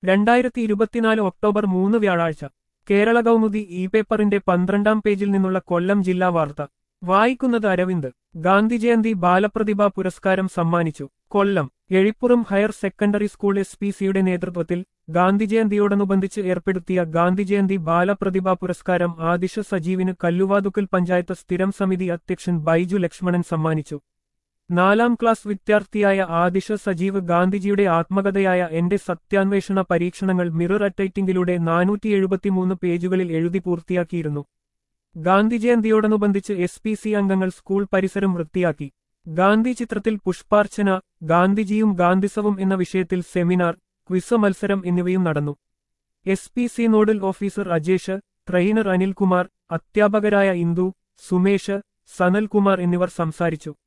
രണ്ടായിരത്തി ഇരുപത്തിനാല് ഒക്ടോബർ മൂന്ന് വ്യാഴാഴ്ച കേരള കൗമുദി ഇ പേപ്പറിന്റെ പന്ത്രണ്ടാം പേജിൽ നിന്നുള്ള കൊല്ലം ജില്ലാ വാർത്ത വായിക്കുന്നത് അരവിന്ദ് ഗാന്ധി ജയന്തി ബാലപ്രതിഭ പുരസ്കാരം സമ്മാനിച്ചു Kollam Ezhippuram higher secondary school S P സിയുടെ നേതൃത്വത്തിൽ ഗാന്ധി ജയന്തിയോടനുബന്ധിച്ച് ഏർപ്പെടുത്തിയ ഗാന്ധി ജയന്തി ബാലപ്രതിഭാ പുരസ്കാരം ആദിശ സജീവിന് കല്ലുവാതുക്കൽ പഞ്ചായത്ത് സ്ഥിരം സമിതി അധ്യക്ഷൻ ബൈജു ലക്ഷ്മണൻ സമ്മാനിച്ചു നാലാം ക്ലാസ് വിദ്യാർത്ഥിയായ ആദിശ സജീവ് ഗാന്ധിജിയുടെ ആത്മകഥയായ എന്റെ സത്യാന്വേഷണ പരീക്ഷണങ്ങൾ മിറർ അറ്റൈറ്റിംഗിലൂടെ നാനൂറ്റി എഴുപത്തിമൂന്ന് പേജുകളിൽ എഴുതി പൂർത്തിയാക്കിയിരുന്നു ഗാന്ധി ജയന്തിയോടനുബന്ധിച്ച് എസ് പി സി അംഗങ്ങൾ സ്കൂൾ പരിസരം വൃത്തിയാക്കി ഗാന്ധി ചിത്രത്തിൽ പുഷ്പാർച്ചന ഗാന്ധിജിയും ഗാന്ധിസവും എന്ന വിഷയത്തിൽ സെമിനാർ ക്വിസ് മത്സരം എന്നിവയും നടന്നു S P C nodal officer Ajesh trainer Anilkumar അധ്യാപകരായ ഇന്ദു സുമേഷ് സനൽകുമാർ എന്നിവർ സംസാരിച്ചു